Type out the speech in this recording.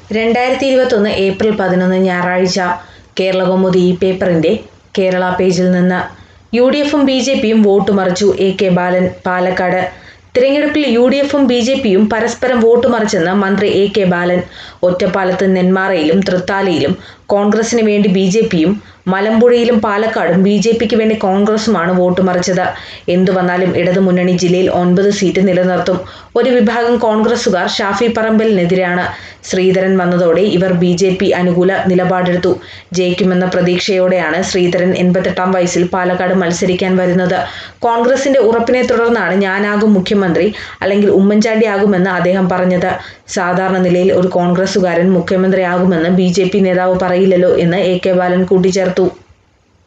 രണ്ടായിരത്തി ഇരുപത്തൊന്ന് ഏപ്രിൽ പതിനൊന്ന് ഞായറാഴ്ച കേരളകൗമുദി ഈ പേപ്പറിന്റെ കേരള പേജിൽ നിന്ന് യു ഡി എഫും ബി ജെ പിയും വോട്ട് മറിച്ചു എ കെ ബാലൻ പാലക്കാട് തിരഞ്ഞെടുപ്പിൽ യു ഡി എഫും ബി ജെ പിയും പരസ്പരം വോട്ട് മറിച്ചെന്ന് മന്ത്രി എ കെ ബാലൻ ഒറ്റപ്പാലത്ത് നെന്മാറയിലും തൃത്താലയിലും കോൺഗ്രസിന് വേണ്ടി ബി ജെ പിയും മലമ്പുഴയിലും പാലക്കാടും ബി ജെ പിക്ക് വേണ്ടി കോൺഗ്രസുമാണ് വോട്ട് മറിച്ചത് എന്തു വന്നാലും ഇടതുമുന്നണി ജില്ലയിൽ ഒൻപത് സീറ്റ് നിലനിർത്തും ഒരു വിഭാഗം കോൺഗ്രസുകാർ ഷാഫി പറമ്പലിനെതിരാണ് ശ്രീധരൻ വന്നതോടെ ഇവർ ബി ജെ പി അനുകൂല നിലപാടെടുത്തു ജയിക്കുമെന്ന പ്രതീക്ഷയോടെയാണ് ശ്രീധരൻ എൺപത്തെട്ടാം വയസ്സിൽ പാലക്കാട് മത്സരിക്കാൻ വരുന്നത് കോൺഗ്രസിന്റെ ഉറപ്പിനെ തുടർന്നാണ് ഞാനാകും മുഖ്യമന്ത്രി അല്ലെങ്കിൽ ഉമ്മൻചാണ്ടി ആകുമെന്ന് അദ്ദേഹം പറഞ്ഞത് സാധാരണ നിലയിൽ ഒരു കോൺഗ്രസുകാരൻ മുഖ്യമന്ത്രിയാകുമെന്ന് ബി ജെ പി നേതാവ് പറയില്ലല്ലോ എന്ന് എ കെ ബാലൻ കൂട്ടിച്ചേർത്തു